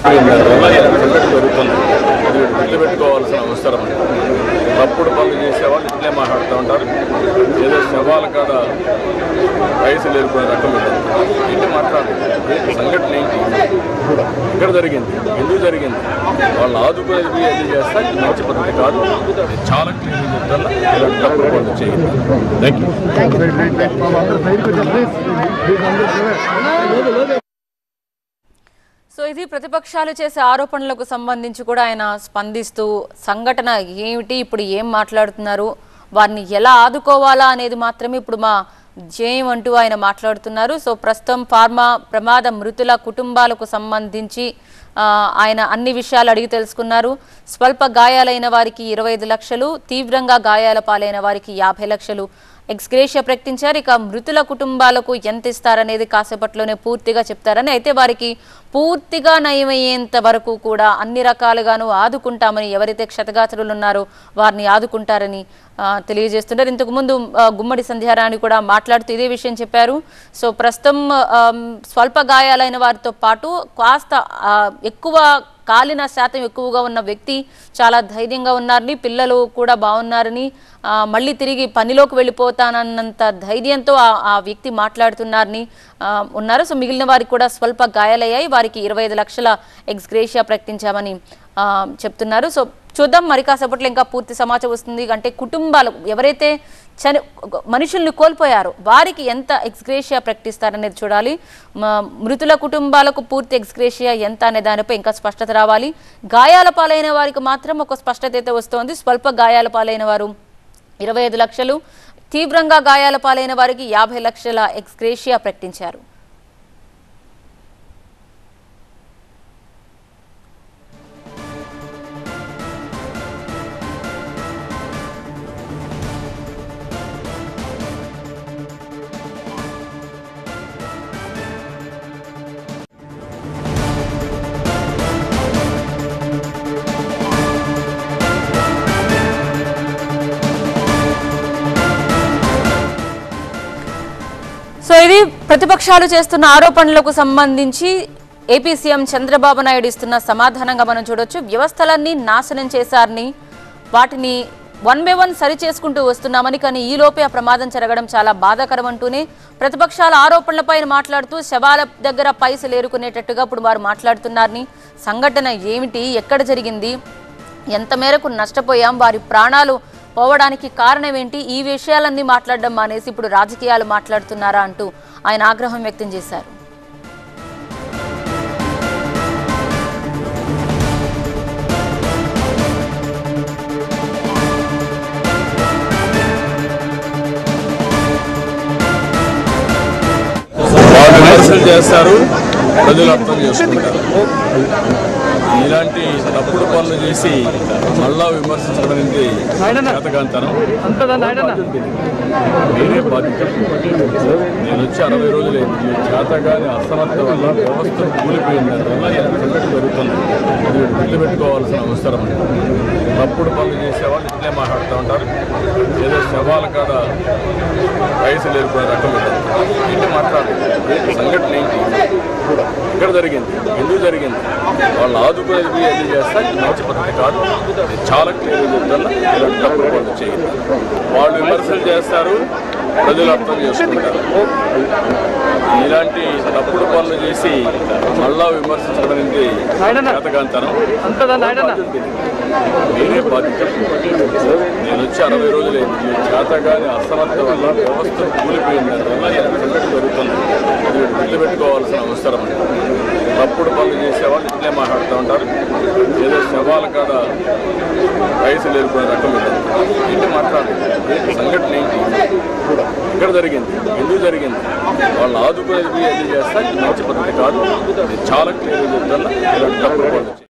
సంగతి జరుగుతుంది అది గుర్తుపెట్టుకోవాల్సిన అవసరం ఉంది. తప్పుడు పనులు చేసేవాళ్ళు ఇట్లే మాట్లాడుతూ ఉంటారు ఏదో శవాల కాడ వయసు లేరుకునే రకం ఇది. ఏంటి మాట్లాడు ఏంటి సంఘటన ఏంటి ఎక్కడ జరిగింది ఎందుకు జరిగింది వాళ్ళు ఆదుకునేది పోయి అది చేస్తా ఇది మంచి పద్ధతి కాదు ఇది చాలా క్లియర్గా చెప్తున్నా ఇలాంటి తప్పుడు పనులు చేయండి థ్యాంక్ యూ సో ఇది ప్రతిపక్షాలు చేసే ఆరోపణలకు సంబంధించి కూడా ఆయన స్పందిస్తూ సంఘటన ఏమిటి ఇప్పుడు ఏం మాట్లాడుతున్నారు వారిని ఎలా ఆదుకోవాలా అనేది మాత్రమే ఇప్పుడు మా జేయం అంటూ ఆయన మాట్లాడుతున్నారు సో ప్రస్తుతం ఫార్మా ప్రమాద మృతుల కుటుంబాలకు సంబంధించి ఆ, ఆయన అన్ని విషయాలు అడిగి తెలుసుకున్నారు స్వల్ప గాయాలైన వారికి ఇరవై ఐదు లక్షలు తీవ్రంగా గాయాల పాలైన వారికి యాభై లక్షలు ఎక్స్గ్రేషియా ప్రకటించారు ఇక మృతుల కుటుంబాలకు ఎంత ఇస్తారనేది కాసేపట్లోనే పూర్తిగా చెప్తారని అయితే వారికి పూర్తిగా నయమయ్యేంత వరకు కూడా అన్ని రకాలుగాను ఆదుకుంటామని ఎవరైతే క్షతగాత్రులు ఉన్నారో వారిని ఆదుకుంటారని ఆ, తెలియజేస్తున్నారు ఇంతకుముందు ఆ, గుమ్మడి సంధ్యారాణి కూడా మాట్లాడుతూ ఇదే విషయం చెప్పారు సో ప్రస్తుతం ఆ, స్వల్ప గాయాలైన వారితో పాటు కాస్త ఆ, ఎక్కువ కాలిన శాతం ఎక్కువగా ఉన్న వ్యక్తి చాలా ధైర్యంగా ఉన్నారని పిల్లలు కూడా బాగున్నారని ఆ, మళ్ళీ తిరిగి పనిలోకి వెళ్ళిపోతానన్నంత ధైర్యంతో ఆ- ఆ వ్యక్తి మాట్లాడుతున్నారని ఆ, ఉన్నారు సో మిగిలిన వారికి కూడా స్వల్ప గాయాలయ్యాయి వారికి ఇరవై ఐదు లక్షల ఎక్స్గ్రేషియా ప్రకటించామని ఆ, చెప్తున్నారు సో చూద్దాం మరి కాసేపట్లో ఇంకా పూర్తి సమాచారం వస్తుంది అంటే కుటుంబాలు ఎవరైతే చని మనుషుల్ని కోల్పోయారో వారికి ఎంత ఎక్స్గ్రేషియా ప్రకటిస్తారనేది చూడాలి మ- మృతుల కుటుంబాలకు పూర్తి ఎక్స్గ్రేషియా ఎంత అనే దానిపై ఇంకా స్పష్టత రావాలి గాయాల పాలైన వారికి మాత్రం ఒక స్పష్టత అయితే వస్తోంది స్వల్ప గాయాల పాలైన వారు ఇరవై ఐదు లక్షలు తీవ్రంగా గాయాల పాలైన వారికి యాభై లక్షల ఎక్స్గ్రేషియా ప్రకటించారు సో ఇది ప్రతిపక్షాలు చేస్తున్న ఆరోపణలకు సంబంధించి ఏపీ సీఎం చంద్రబాబు నాయుడు ఇస్తున్న సమాధానంగా మనం చూడొచ్చు వ్యవస్థలన్నీ నాశనం చేశారని వాటిని వన్ బై వన్ సరి చేసుకుంటూ వస్తున్నామని కానీ ఈ లోపే ఆ ప్రమాదం జరగడం చాలా బాధాకరం అంటూనే ప్రతిపక్షాల ఆరోపణలపై మాట్లాడుతూ శవాల దగ్గర పైసలు ఏరుకునేటట్టుగా ఇప్పుడు వారు మాట్లాడుతున్నారని సంఘటన ఏమిటి ఎక్కడ జరిగింది ఎంత మేరకు నష్టపోయాం వారి ప్రాణాలు పోవడానికి కారణం ఏంటి ఈ విషయాలన్నీ మాట్లాడడం మానేసి ఇప్పుడు రాజకీయాలు మాట్లాడుతున్నారా అంటూ ఆయన ఆగ్రహం వ్యక్తం చేశారు వాళ్ళు విమర్శలు చేస్తారు ప్రజలు అర్థం చేసుకుంటారు ఇలాంటి తప్పుడు పనులు చేసి మళ్ళా విమర్శించడం అనేది చేతకాంతనం నేనే బాధ్యత నేను వచ్చి అరవై రోజులు అయింది ఈ చేతగాని అసమర్థ వల్ల వ్యవస్థ కూలిపోయింది దానివల్ల ఇలాంటి సంగతి జరుగుతుంది అది గుర్తుపెట్టుకోవాల్సిన అవసరం ఉంది. తప్పుడు పనులు చేసేవాళ్ళు ఇట్లే మాట్లాడుతూ ఉంటారు ఏదో శవాల కాడ వయసు లేరుకునే రకం ఇది. ఏంటి మాట్లాడు ఏంటి సంఘటన ఏంటి ఎక్కడ జరిగింది ఎందుకు జరిగింది వాళ్ళు ఆదుకునేది పోయి అది చేస్తా ఇది మంచి పద్ధతి కాదు ఇది చాలా క్లియర్గా చెప్తున్నా ఇలాంటి తప్పుడు పనులు చేయండి వాళ్ళు విమర్శలు చేస్తారు ప్రజలు అర్థం చేసుకుంటారు ఇలాంటి తప్పుడు పనులు చేసి మళ్ళా విమర్శించడం అనేది చేతకాంతనం నేనే బాధ్యత నేను వచ్చి అరవై రోజులు అయింది ఈ చేతగాని అసమర్థ వల్ల వ్యవస్థ కూలిపోయింది దానివల్ల ఇలాంటి సంగతి జరుగుతుంది అది గుర్తుపెట్టుకోవాల్సిన అవసరం ఉంది. తప్పుడు పనులు చేసేవాళ్ళు ఇట్లే మాట్లాడుతూ ఉంటారు ఏదో శవాల కాడ వయసు లేరుకునే రకం ఇది. ఏంటి మాట్లాడు ఏంటి సంఘటన ఏంటి ఎక్కడ జరిగింది ఎందుకు జరిగింది వాళ్ళు ఆదుకునేది పోయి అది చేస్తా ఇది మంచి పద్ధతి కాదు ఇది చాలా క్లియర్గా చెప్తున్నా ఇలాంటి తప్పుడు పనులు చేయండి.